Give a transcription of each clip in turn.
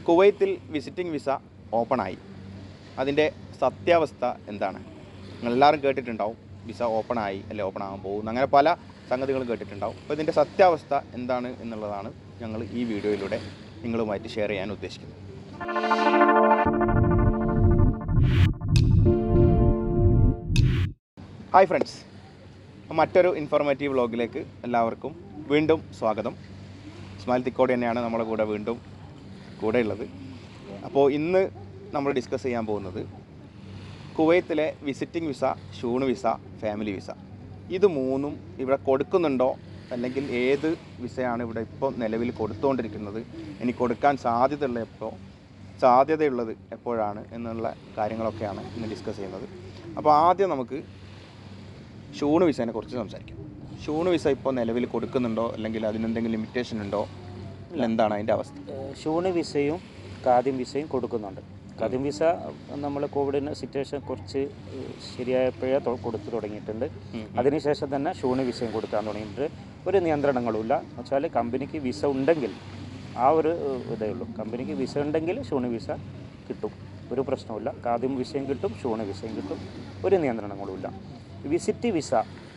കുവൈത്തിൽ visiting visa ഓപ്പണായി അതിൻ്റെ സത്യാവസ്ഥ എന്താണ് നിങ്ങളെല്ലാവരും കേട്ടിട്ടുണ്ടാവും വിസ ഓപ്പണായി അല്ലെ ഓപ്പൺ ആകാൻ പോകുന്നു അങ്ങനെ പല സംഗതികളും കേട്ടിട്ടുണ്ടാവും അപ്പോൾ ഇതിൻ്റെ സത്യാവസ്ഥ എന്താണ് എന്നുള്ളതാണ് ഞങ്ങൾ ഈ വീഡിയോയിലൂടെ നിങ്ങളുമായിട്ട് ഷെയർ ചെയ്യാൻ ഉദ്ദേശിക്കുന്നത് ഹായ് ഫ്രണ്ട്സ് മറ്റൊരു ഇൻഫോർമേറ്റീവ് വ്ളോഗിലേക്ക് എല്ലാവർക്കും വീണ്ടും സ്വാഗതം ഇസ്മായിൽ തിക്കോടി തന്നെയാണ് നമ്മുടെ കൂടെ വീണ്ടും കൂടെ ഉള്ളത് അപ്പോൾ ഇന്ന് നമ്മൾ ഡിസ്കസ് ചെയ്യാൻ പോകുന്നത് കുവൈത്തിലെ വിസിറ്റിംഗ് വിസ ഷൂണ് വിസ ഫാമിലി വിസ ഇത് മൂന്നും ഇവിടെ കൊടുക്കുന്നുണ്ടോ അല്ലെങ്കിൽ ഏത് വിസയാണ് ഇവിടെ ഇപ്പോൾ നിലവിൽ കൊടുത്തുകൊണ്ടിരിക്കുന്നത് ഇനി കൊടുക്കാൻ സാധ്യതയുള്ള എപ്പോൾ സാധ്യതയുള്ളത് എപ്പോഴാണ് എന്നുള്ള കാര്യങ്ങളൊക്കെയാണ് ഇന്ന് ഡിസ്കസ് ചെയ്യുന്നത് അപ്പോൾ ആദ്യം നമുക്ക് ഷൂണ് വിസേനെ കുറിച്ച് സംസാരിക്കാം ഷൂണ് വിസ ഇപ്പോൾ നിലവിൽ കൊടുക്കുന്നുണ്ടോ അല്ലെങ്കിൽ അതിനെന്തെങ്കിലും ലിമിറ്റേഷൻ ഉണ്ടോ എന്താണ് അതിൻ്റെ അവസ്ഥ ഏഹ് ഷൂണ് വിസയും കാദ്യം വിസയും കൊടുക്കുന്നുണ്ട് കാദ്യം വിസ നമ്മൾ കോവിഡിന് സിറ്റുവേഷൻ കുറച്ച് ഏഹ് ശരിയായപ്പോഴേ തൊ- കൊടുത്തു തുടങ്ങിയിട്ടുണ്ട് അതിനുശേഷം തന്നെ ഷൂണ് വിസയും കൊടുക്കാൻ തുടങ്ങിയിട്ടുണ്ട് ഒരു നിയന്ത്രണങ്ങളുമില്ല വെച്ചാൽ കമ്പനിക്ക് വിസ ഉണ്ടെങ്കിൽ ആ ഒരു ഏഹ്, ഇതേ ഉള്ളൂ കമ്പനിക്ക് വിസ ഉണ്ടെങ്കിൽ ഷൂണ് വിസ കിട്ടും ഒരു പ്രശ്നവുമില്ല കാദ്യം വിസയും കിട്ടും ഷൂണ് വിസയും കിട്ടും ഒരു നിയന്ത്രണങ്ങളുമില്ല വിസിറ്റ് വിസ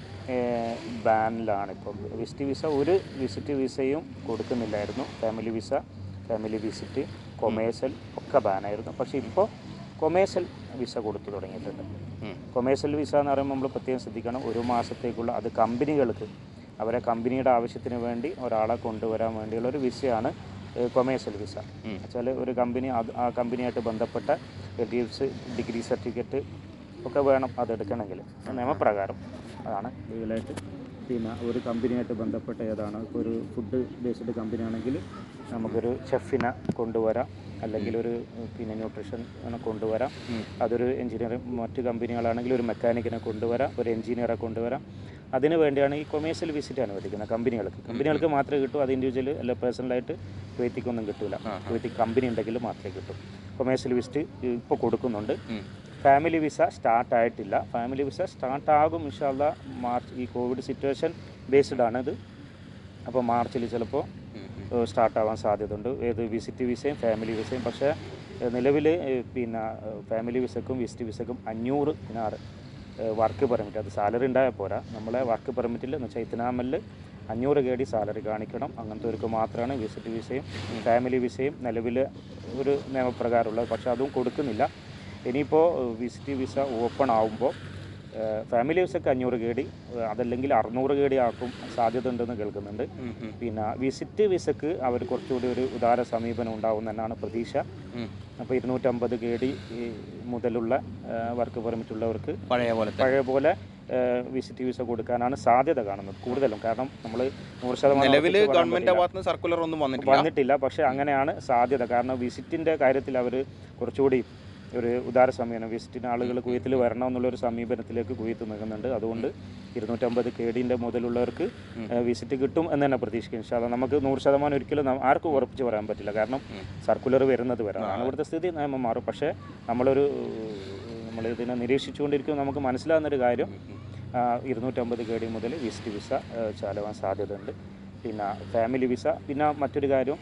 ബാനിലാണ് ഇപ്പം വിസിറ്റ് വിസ ഒരു വിസിറ്റ് വിസയും കൊടുക്കുന്നില്ലായിരുന്നു family visa family visit commercial ഒക്കെ ബാനായിരുന്നു പക്ഷേ ഇപ്പോൾ കൊമേഴ്സ്യൽ വിസ കൊടുത്തു തുടങ്ങിയിട്ടുണ്ട് ഉം. കൊമേഴ്സ്യൽ വിസ എന്ന് പറയുമ്പോൾ നമ്മൾ പ്രത്യേകം ശ്രദ്ധിക്കണം ഒരു മാസത്തേക്കുള്ള അത് കമ്പനികൾക്ക് അവരെ കമ്പനിയുടെ ആവശ്യത്തിന് വേണ്ടി ഒരാളെ കൊണ്ടുവരാൻ വേണ്ടിയുള്ള ഒരു വിസയാണ് കൊമേഴ്സ്യൽ വിസ ഉം. വെച്ചാൽ ഒരു കമ്പനി അത് ആ കമ്പനിയായിട്ട് ബന്ധപ്പെട്ട എസ് ഡിഗ്രി സർട്ടിഫിക്കറ്റ് ഒക്കെ വേണം അതെടുക്കണമെങ്കിൽ നിയമപ്രകാരം അതാണ് ലീഗലായിട്ട് പിന്നെ ഒരു കമ്പനിയായിട്ട് ബന്ധപ്പെട്ട ഏതാണ് ഇപ്പോൾ ഒരു ഫുഡ് ബേസ്ഡ് കമ്പനി ആണെങ്കിൽ നമുക്കൊരു ഷെഫിനെ കൊണ്ടുവരാം അല്ലെങ്കിൽ ഒരു പിന്നെ ന്യൂട്രീഷൻ കൊണ്ടുവരാം ഉം. അതൊരു എഞ്ചിനീയർ മറ്റ് കമ്പനികളാണെങ്കിൽ ഒരു മെക്കാനിക്കിനെ കൊണ്ടുവരാം ഒരു എഞ്ചിനീയറെ കൊണ്ടുവരാം അതിന് വേണ്ടിയാണ് ഈ കൊമേഴ്സ്യൽ വിസിറ്റ് അനുവദിക്കുന്നത് കമ്പനികൾക്ക് കമ്പനികൾക്ക് മാത്രമേ കിട്ടൂ അത് ഇൻഡിവിജ്വൽ അല്ല പേഴ്സണലായിട്ട് കുവൈത്തിക്കൊന്നും കിട്ടില്ല ആഹാ. കുവൈത്തി കമ്പനി ഉണ്ടെങ്കിൽ മാത്രമേ കിട്ടൂ കൊമേഴ്സ്യൽ വിസിറ്റ് ഇപ്പോൾ കൊടുക്കുന്നുണ്ട് ഉം. ഫാമിലി വിസ സ്റ്റാർട്ട് ആയിട്ടില്ല ഫാമിലി വിസ സ്റ്റാർട്ട് ആകും ഇൻഷാല്ല മാർച്ച് ഈ കോവിഡ് സിറ്റുവേഷൻ ബേസ്ഡ് ആണ് ഇത് അപ്പോൾ മാർച്ചിൽ ചിലപ്പോൾ ഉം. ഉം. സ്റ്റാർട്ട് ആവാൻ സാധ്യതയുണ്ട് ഏത് വിസിറ്റ് വിസയും ഫാമിലി വിസയും പക്ഷേ നിലവിൽ പിന്നെ ഫാമിലി വിസക്കും വിസിറ്റ് വിസക്കും അഞ്ഞൂറ് ദിനാറ് വർക്ക് പെർമിറ്റ് അത് സാലറി ഉണ്ടായാൽ പോരാ നമ്മളെ വർക്ക് പെർമിറ്റിൽ എന്ന് വെച്ചാൽ ഇത്തനാമലിൽ അഞ്ഞൂറ് കേടി സാലറി കാണിക്കണം അങ്ങനത്തെവർക്ക് മാത്രമാണ് വിസിറ്റ് വിസയും ഫാമിലി വിസയും നിലവിൽ ഒരു നിയമപ്രകാരമുള്ളത് പക്ഷേ അതും കൊടുക്കുന്നില്ല ഇനിയിപ്പോൾ വിസിറ്റ് വിസ ഓപ്പൺ ആവുമ്പോൾ ഫാമിലി വിസക്ക് അഞ്ഞൂറ് കേടി അതല്ലെങ്കിൽ അറുന്നൂറ് കേടി ആക്കും സാധ്യത ഉണ്ടെന്ന് കേൾക്കുന്നുണ്ട് ഉം. ഉം. പിന്നെ വിസിറ്റ് വിസക്ക് അവർ കുറച്ചുകൂടി ഒരു ഉദാര സമീപനം ഉണ്ടാവും എന്നാണ് പ്രതീക്ഷ ഉം. അപ്പോൾ ഇരുന്നൂറ്റമ്പത് കെ ഡി മുതലുള്ള വർക്ക് പെർമിറ്റ് ഉള്ളവർക്ക് പഴയ പോലെ പഴയ പോലെ വിസിറ്റ് വിസ കൊടുക്കാനാണ് സാധ്യത കാണുന്നത് കൂടുതലും കാരണം നമ്മൾ നൂറ് ശതമാനം നിലവിൽ ഉറപ്പിച്ച് പറയാൻ ഗവൺമെന്റ് പറ്റില്ല. ഭാഗത്ത് നിന്ന് സർക്കുലർ ഒന്നും വന്നിട്ടില്ല വന്നിട്ടില്ല പക്ഷേ അങ്ങനെയാണ് സാധ്യത കാരണം വിസിറ്റിൻ്റെ കാര്യത്തിൽ അവർ കുറച്ചുകൂടി ഒരു ഉദാര സമീപനം വിസിറ്റിന് ആളുകൾ കുവൈത്തിൽ വരണം എന്നുള്ളൊരു സമീപനത്തിലേക്ക് കുവൈത്ത് നിൽക്കുന്നുണ്ട് അതുകൊണ്ട് ഇരുന്നൂറ്റമ്പത് കെ ഡിൻ്റെ മുതലുള്ളവർക്ക് ഉം. ഏഹ്, വിസിറ്റ് കിട്ടും എന്ന് തന്നെ പ്രതീക്ഷിക്കും ഇൻഷാല്ല നമുക്ക് നൂറ് ശതമാനം ഒരിക്കലും നം- ആർക്കും ഉറപ്പിച്ച് പറയാൻ പറ്റില്ല കാരണം ഉം. സർക്കുലർ വരുന്നത് വരെ അതാണ് ഇവിടുത്തെ സ്ഥിതി നിയമം മാറും പക്ഷേ നമ്മളൊരു നമ്മൾ ഇതിനെ നിരീക്ഷിച്ചുകൊണ്ടിരിക്കും നമുക്ക് മനസ്സിലാകുന്നൊരു കാര്യം ആ, ഇരുന്നൂറ്റമ്പത് കെ ഡി മുതൽ വിസിറ്റ് വിസ ചാലുവാൻ സാധ്യതയുണ്ട് പിന്നെ ഫാമിലി വിസ പിന്നെ മറ്റൊരു കാര്യം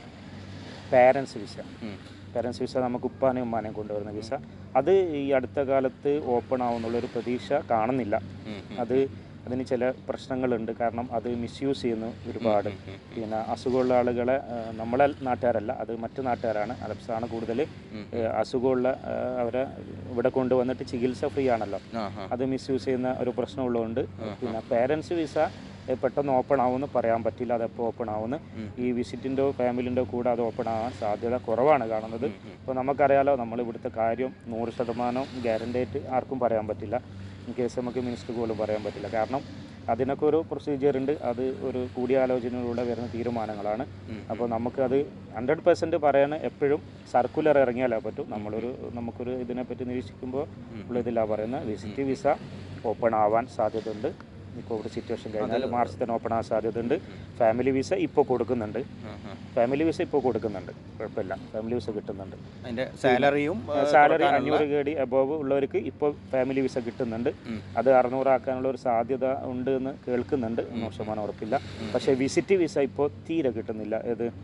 പാരൻസ് വിസ ഉം. പാരൻസ് വിസ നമുക്ക് ഉപ്പാനെയും ഉമ്മാനെയും കൊണ്ടുവരുന്ന വിസ അത് ഈ അടുത്ത കാലത്ത് ഓപ്പൺ ആവുന്നുള്ളൊരു പ്രതീക്ഷ കാണുന്നില്ല ഉം. ഉം. അത് അതിന് ചില പ്രശ്നങ്ങളുണ്ട് കാരണം അത് മിസ്യൂസ് ചെയ്യുന്നു ഒരുപാട് ഉം. ഉം. പിന്നെ അസുഖമുള്ള ആളുകളെ ആ, നമ്മളെ നാട്ടുകാരല്ല അത് മറ്റു നാട്ടുകാരാണ് അലപ്സാണ് കൂടുതൽ ഉം. അസുഖമുള്ള ആ, അവരെ ഇവിടെ കൊണ്ടുവന്നിട്ട് ചികിത്സ ഫ്രീ ആണല്ലോ ആഹാ. അത് മിസ്യൂസ് ചെയ്യുന്ന ഒരു പ്രശ്നമുള്ളതുകൊണ്ട് ആഹാ. പിന്നെ പേരൻസ് വിസ ഏ, പെട്ടെന്ന് ഓപ്പൺ ആവുമെന്ന് പറയാൻ പറ്റില്ല അത് എപ്പോൾ ഓപ്പൺ ആവുമെന്ന് ഉം. ഈ വിസിറ്റിൻ്റെ ഫാമിലിൻ്റെ കൂടെ അത് ഓപ്പൺ ആവാൻ സാധ്യത കുറവാണ് കാണുന്നത് ഉം. ഉം. ഇപ്പോൾ നമുക്കറിയാലോ നമ്മൾ ഇവിടുത്തെ കാര്യം നൂറ് ശതമാനം ഗ്യാരണ്ടി ആയിട്ട് ആർക്കും പറയാൻ പറ്റില്ല ഇൻ കേസ് നമുക്ക് മിനിസ്റ്റർ പോലും പറയാൻ പറ്റില്ല കാരണം അതിനൊക്കെ ഒരു പ്രൊസീജിയർ ഉണ്ട് അത് ഒരു കൂടിയാലോചനയിലൂടെ വരുന്ന തീരുമാനങ്ങളാണ് ഉം. അപ്പോൾ നമുക്കത് ഹൺഡ്രഡ് പെർസെൻറ്റ് പറയാൻ എപ്പോഴും സർക്കുലർ ഇറങ്ങിയാലേ പറ്റും നമ്മളൊരു നമുക്കൊരു ഇതിനെപ്പറ്റി നിരീക്ഷിക്കുമ്പോൾ ഉം. ഉള്ള ഇതിലാണ് പറയുന്നത് വിസിറ്റ് വിസ ഓപ്പൺ ആവാൻ സാധ്യതയുണ്ട് ഈ കോവിഡ് സിറ്റുവേഷൻ കഴിഞ്ഞാൽ മാർച്ച് തന്നെ ഓപ്പൺ ആവാൻ സാധ്യതയുണ്ട് ഫാമിലി വിസ ഇപ്പോൾ കൊടുക്കുന്നുണ്ട് ആഹാ. ഫാമിലി വിസ ഇപ്പോൾ കൊടുക്കുന്നുണ്ട് കുഴപ്പമില്ല ഫാമിലി വിസ കിട്ടുന്നുണ്ട് അതിന്റെ സാലറിയും ഏഹ്, സാലറി കൊടുക്കാനുള്ള- അഞ്ഞൂറ് കേടി അബോവ് ഉള്ളവർക്ക് ഇപ്പോൾ ഫാമിലി വിസ കിട്ടുന്നുണ്ട് ഉം. അത് അറുന്നൂറാക്കാനുള്ള ഒരു സാധ്യത ഉണ്ട് എന്ന് കേൾക്കുന്നുണ്ട് നൂറ് ശതമാനം ഉറപ്പില്ല പക്ഷേ വിസിറ്റ് വിസ ഇപ്പോൾ തീരെ കിട്ടുന്നില്ല ഏത്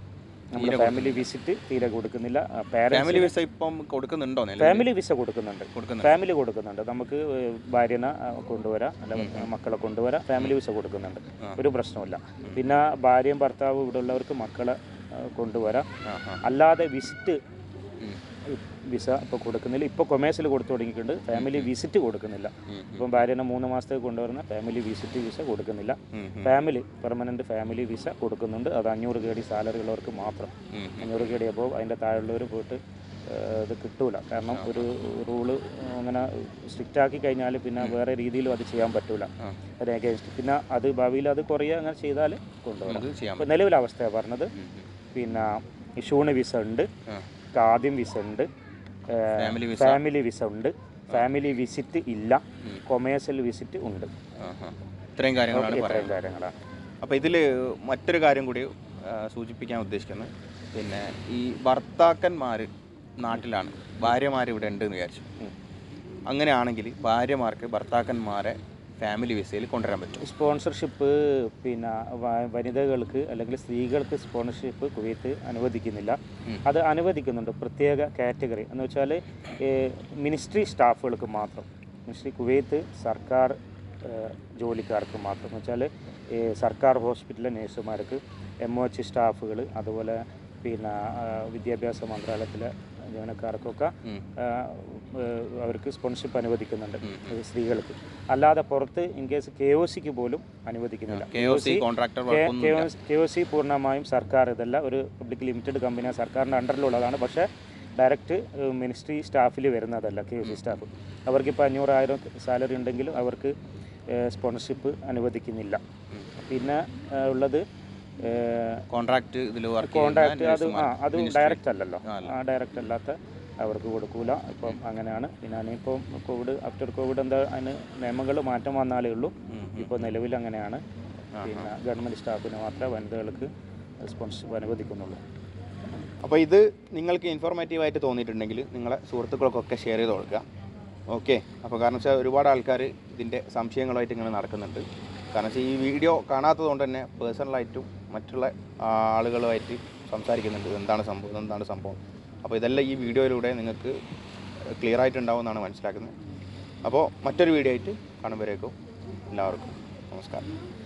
നമ്മുടെ ഫാമിലി വിസിറ്റ് തീരെ കൊടുക്കുന്നില്ല പാരൻസ് ഫാമിലി വിസ ഇപ്പം കൊടുക്കുന്നുണ്ടോ നിലവിൽ ഫാമിലി വിസ കൊടുക്കുന്നുണ്ട് കൊടുക്കുന്നുണ്ട് ഫാമിലി കൊടുക്കുന്നുണ്ട് നമുക്ക് ഏഹ്, ഭാര്യനെ ആ, കൊണ്ടുവരാം അല്ല മക്കളെ കൊണ്ടുവരാം ഫാമിലി വിസ കൊടുക്കുന്നുണ്ട് ആ. ഒരു പ്രശ്നമില്ല പിന്നെ ഭാര്യയും ഭർത്താവും ഇവിടെ ഉള്ളവർക്ക് മക്കളെ ആ, കൊണ്ടുവരാം ആ ആ അല്ലാതെ വിസിറ്റ് ഉം. വിസ ഇപ്പോൾ കൊടുക്കുന്നില്ല ഇപ്പോൾ കൊമേഴ്സിൽ കൊടുത്തു തുടങ്ങിയിട്ടുണ്ട് ഫാമിലി വിസിറ്റ് കൊടുക്കുന്നില്ല ഉം, ഉം, ഇപ്പം ഭാര്യനെ മൂന്ന് മാസത്തേക്ക് കൊണ്ടുവരുന്ന ഫാമിലി വിസിറ്റ് വിസ കൊടുക്കുന്നില്ല ഉം, ഉം, ഫാമിലി പെർമനൻറ്റ് ഫാമിലി വിസ കൊടുക്കുന്നുണ്ട് അത് അഞ്ഞൂറ് കേടി സാലറി ഉള്ളവർക്ക് മാത്രം ഉം, ഉം. അഞ്ഞൂറ് കേടി അപ്പോൾ അതിൻ്റെ താഴെയുള്ളവർ പോയിട്ട് ഏഹ്, ഇത് കിട്ടൂല കാരണം ഒരു റൂള് അങ്ങനെ സ്ട്രിക്റ്റ് ആക്കി കഴിഞ്ഞാൽ പിന്നെ വേറെ രീതിയിലും അത് ചെയ്യാൻ പറ്റൂല ആ. അത് അഗേൻസ്റ്റ് പിന്നെ അത് ഭാവിയിൽ അത് കുറേ അങ്ങനെ ചെയ്താൽ കൊണ്ടുവരാം നമുക്ക് ചെയ്യാൻ ഇപ്പോൾ നിലവിലെ അവസ്ഥയാണ് പറഞ്ഞത് ഉം, ഉം. പിന്നെ ഇഷൂണ് വിസ ഉണ്ട് ആ. ആദ്യം വിസ ഉണ്ട് ഏഹ്, ഫാമിലി വിസ ഫാമിലി വിസ ഉണ്ട് ഫാമിലി വിസിറ്റ് ഇല്ല ഉം. കൊമേഴ്സ്യൽ വിസിറ്റ് ഉണ്ട് ആ, ആ. ഇത്രയും കാര്യങ്ങളാണ് ഇത്രയും പറയുന്നത് കാര്യങ്ങളാണ് അപ്പോൾ ഇതിൽ മറ്റൊരു കാര്യം കൂടി ആ, സൂചിപ്പിക്കാൻ ഉദ്ദേശിക്കുന്നത് പിന്നെ ഈ ഭർത്താക്കന്മാർ നാട്ടിലാണ് ഭാര്യമാർ ഇവിടെ ഉണ്ട് എന്ന് വിചാരിച്ചു ഉം. അങ്ങനെയാണെങ്കിൽ ഭാര്യമാർക്ക് ഭർത്താക്കന്മാരെ ഫാമിലി വിസയിൽ കൊണ്ടുവരാൻ പറ്റും സ്പോൺസർഷിപ്പ് പിന്നെ വ- വനിതകൾക്ക് അല്ലെങ്കിൽ സ്ത്രീകൾക്ക് സ്പോൺസർഷിപ്പ് കുവൈത്ത് അനുവദിക്കുന്നില്ല ഉം. അത് അനുവദിക്കുന്നുണ്ട് പ്രത്യേക കാറ്റഗറി എന്ന് വെച്ചാൽ മിനിസ്ട്രി സ്റ്റാഫുകൾക്ക് മാത്രം മിനിസ്ട്രി കുവൈത്ത് സർക്കാർ ഏഹ്, ജോലിക്കാർക്ക് മാത്രം എന്ന് വെച്ചാൽ സർക്കാർ ഹോസ്പിറ്റലിലെ നഴ്സുമാർക്ക് എം ഒ എച്ച് സ്റ്റാഫുകൾ അതുപോലെ പിന്നെ ആ, വിദ്യാഭ്യാസ മന്ത്രാലയത്തിലെ ജീവനക്കാർക്കൊക്കെ ഉം. ആ, ഏഹ്, അവർക്ക് സ്പോൺസർഷിപ്പ് അനുവദിക്കുന്നുണ്ട് ഉം. ഈ സ്ത്രീകൾക്ക് അല്ലാതെ പുറത്ത് ഇൻ കേസ് കെ ഒ സിക്ക് പോലും അനുവദിക്കുന്നില്ല കെ ഒ സി കോൺട്രാക്ടർ വർക്കൊന്നും കെ ഒ സി പൂർണ്ണമായും സർക്കാർ ഇതല്ല ഒരു പബ്ലിക് ലിമിറ്റഡ് കമ്പനി സർക്കാരിൻ്റെ അണ്ടറിലുള്ളതാണ് പക്ഷേ ഡയറക്റ്റ് മിനിസ്ട്രി സ്റ്റാഫിൽ വരുന്നതല്ല കെ ഒ സി സ്റ്റാഫ് അവർക്കിപ്പോൾ അഞ്ഞൂറായിരം സാലറി ഉണ്ടെങ്കിലും അവർക്ക് സ്പോൺസർഷിപ്പ് അനുവദിക്കുന്നില്ല ഉം. പിന്നെ ആ, ഉള്ളത് കോൺട്രാക്ട് ഇതിൽ വർക്ക് കോൺട്രാക്ട് അത് ആ അത് ഡയറക്റ്റ് അല്ലല്ലോ ആ, അല്ല. ആ ഡയറക്റ്റ് അല്ലാത്ത അവർക്ക് കൊടുക്കൂല ഇപ്പം അങ്ങനെയാണ് പിന്നെ ഇനിയിപ്പം കോവിഡ് ആഫ്റ്റർ കോവിഡ് എന്താ അതിന് നിയമങ്ങൾ മാറ്റം വന്നാലേ ഉള്ളൂ ഇപ്പോൾ നിലവിൽ അങ്ങനെയാണ് പിന്നെ ഗവൺമെൻറ് സ്റ്റാഫിന് മാത്രമേ വനിതകൾക്ക് സ്പോൺസർഷിപ്പ് അനുവദിക്കുന്നുള്ളൂ അപ്പോൾ ഇത് നിങ്ങൾക്ക് ഇൻഫോർമേറ്റീവ് ആയിട്ട് തോന്നിയിട്ടുണ്ടെങ്കിൽ നിങ്ങളെ സുഹൃത്തുക്കൾക്കൊക്കെ ഷെയർ ചെയ്ത് കൊടുക്കുക ഓക്കെ അപ്പോൾ കാരണം വെച്ചാൽ ഒരുപാട് ആൾക്കാർ ഇതിൻ്റെ സംശയങ്ങളായിട്ട് ഇങ്ങനെ നടക്കുന്നുണ്ട് കാരണം വെച്ചാൽ ഈ വീഡിയോ കാണാത്തത് കൊണ്ട് തന്നെ പേഴ്സണലായിട്ടും മറ്റുള്ള ആളുകളുമായിട്ട് സംസാരിക്കുന്നുണ്ട് എന്താണ് സംഭവം എന്താണ് സംഭവം അപ്പോൾ ഇതെല്ലാം ഈ വീഡിയോയിലൂടെ നിങ്ങൾക്ക് ക്ലിയർ ആയിട്ടുണ്ടാവും എന്നാണ് മനസ്സിലാക്കുന്നത് അപ്പോൾ മറ്റൊരു വീഡിയോ ആയിട്ട് കാണുമ്പോഴേക്കും എല്ലാവർക്കും നമസ്കാരം